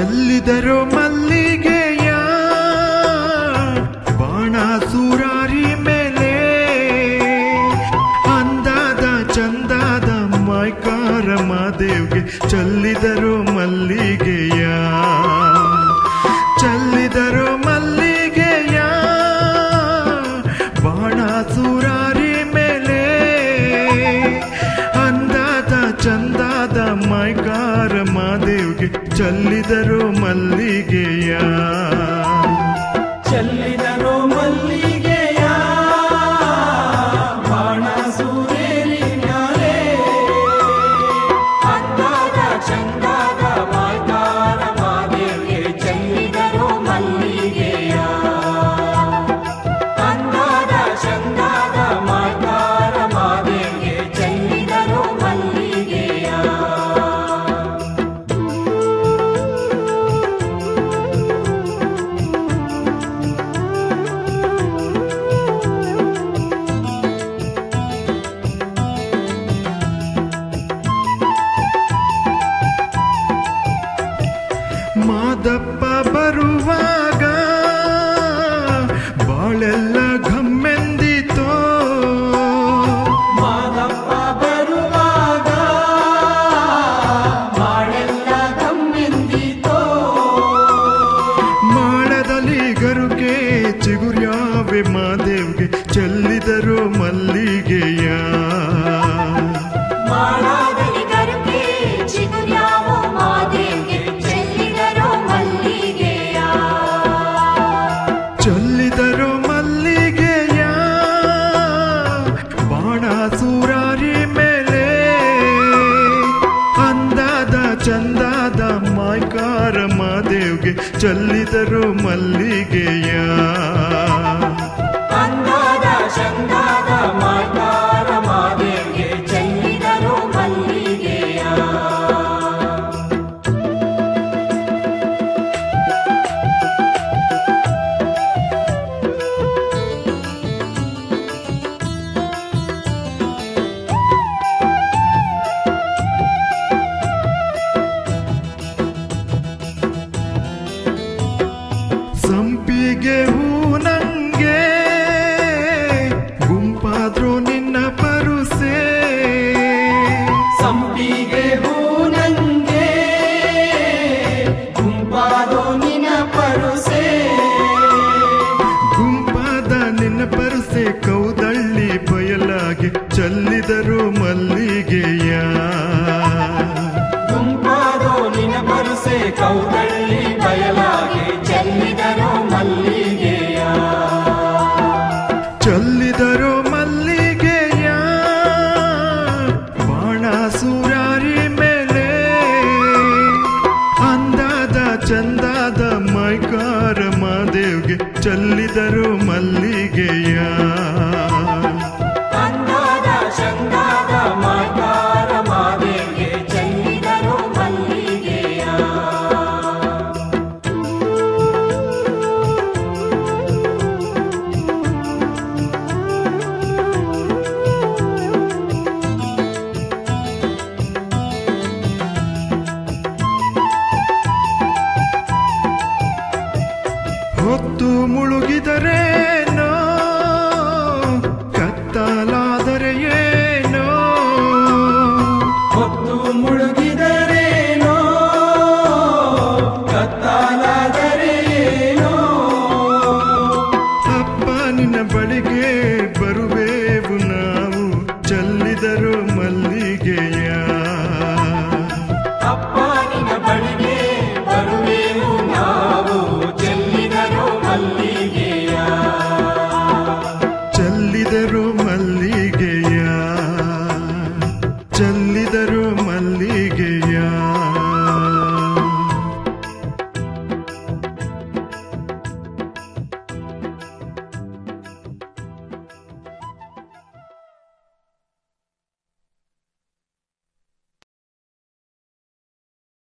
ಚೆಲ್ಲಿದರು ಮಲ್ಲಿಗೆಯ ಬಾಣ ಸೂರಾರಿ ಮೇಲೆ ಅಂದಾದ ಚಂದಾದ ಮೈಕಾರ ಮಾದೇವ್ಗೆ ಚೆಲ್ಲಿದರು ಮಲ್ಲಿಗೆಯ ಚೆಲ್ಲಿದರು ಮಲ್ಲಿಗೆಯ ಬಾಣ ಸೂರಾರಿ ಮೇಲೆ ಅಂದಾದ ಚಂದಾದ ಮೈಕಾರ ಮಾದೇವ್ಗೆ ಚೆಲ್ಲಿದರು ಮಲ್ಲಿಗೆಯ ಚೆಲ್ಲಿದರು ಮಲ್ಲಿಗೆಯ ಬಾಣ ಸೂರೇರಿ ಮ್ಯಾಲೆ ಅಂದಾದ ಚಂದಾದ ಮಾಯ್ಕಾರ ಮಾದೇವಿಗೆ ಚೆಲ್ಲಿದರು ಮಲ್ಲಿಗೆಯ ಅಂದಾದ ಚಂದಾದ ಮಾಯ್ಕಾರ ಮಾದೇವಿಗೆ ಚೆಲ್ಲಿದರು ಮಲ್ಲಿಗೆಯ ಮಾದಪ್ಪ ಬರುವಾಗ ಬಾಳೆಲ್ಲ ಘಮ್ಮೆಂದಿತೋ ಮಾದಪ್ಪ ಬರುವಾಗ ಬಾಳೆಲ್ಲ ಗಮ್ಮೆಂದಿತೋ ಮಾಡದಲ್ಲಿ ಗರುಕೆ ಚಿಗುರ್ಯಾವೆ ಮಾದೇವ್ಗೆ ಚೆಲ್ಲಿದರು ಮಲ್ಲಿಗೆಯ ಮಾಡಾದಲ್ಲಿ ಗರುಕೆ ಚಿಗುರ್ಯಾವೋ ಮಾದೇವ್ಗೆ ಚೆಲ್ಲಿದರು ಮಲ್ಲಿಗೆಯ ಚೆಲ್ಲಿದರು ಮಲ್ಲಿಗೆಯ ಬಾಣ ಸೂರಾರಿ ಮೇಲೆ ಅಂದಾದ ಚಂದಾದ ಮಾಯ್ಕಾರ ಮಾದೇವ್ಗೆ ಚೆಲ್ಲಿದರು ಮಲ್ಲಿಗೆಯ ಅಂದಾದ ಚಂದಾದ ಮಾಯ್ಕಾರ ಮಾದೇವಿಗೆ ಚೆಲ್ಲಿದರು ಮಲ್ಲಿಗೆಯ ಸಂಪಿಗೆ ಹೂ ನಂಗೆ ಗುಂಪಾದ್ರೂ ನಿನ್ನ ಪರುಸೆ ಸಂಪಿಗೆ ಹೂ ನಂಗೆ ಗುಂಪಾದೋ ನಿನ ಪರುಸೆ ಗುಂಪಾದ ನಿನ್ನ ಪರುಸೆ ಕೌದಳ್ಳಿ ಬಯಲಾಗಿ ಚೆಲ್ಲಿದರು ಮಲ್ಲಿಗೆಯ ಗುಂಪಾದೋ ನಿನ ಪರುಸೆ ಕೌದಳ್ಳಿ ಬಯಲಾಗೆ ಚೆಲ್ಲಿದರು ಮಲ್ಲಿಗೆಯ ಚೆಲ್ಲಿದರು ಮಲ್ಲಿಗೆಯ ಬಾಣ ಸೂರಾರಿ ಮೇಲೆ ಅಂದಾದ ಚಂದಾದ ಮೈಕಾರ ಮಾದೇವ್ಗೆ ಚೆಲ್ಲಿದರು ಮಲ್ಲಿಗೆಯ ಅಂದಾದ ಚಂದಾದ ಮಾಯ್ಕಾರ ಮಾದೇವಿಗೆ ಚೆಲ್ಲಿದರು ಮಲ್ಲಿಗೆಯ ಹೊತ್ತು ಮುಳುಗಿದರೇನೋ ಕತ್ತಲಾದರೆ ಏನೋ ಹೊತ್ತು ಮುಳುಗಿದರೇನೋ ಕತ್ತಾಲಾದರೇನೋ ಅಪ್ಪ ನಿನ್ನ ಬಳಿಗೆ ಬರುವೆವು ನಾವು ಚೆಲ್ಲಿದರು ಮಲ್ಲಿಗೆಯ ಅಪ್ಪ ನಿನ್ನ ಬಳಿಗೆ ಬರುವೆವು ನಾವು ಚೆಲ್ಲಿದರು ಮಲ್ಲಿಗೆಯ ಚೆಲ್ಲಿದರು ಮಲ್ಲಿಗೆಯ ಚೆಲ್ಲಿದರು ಮಲ್ಲಿಗೆಯ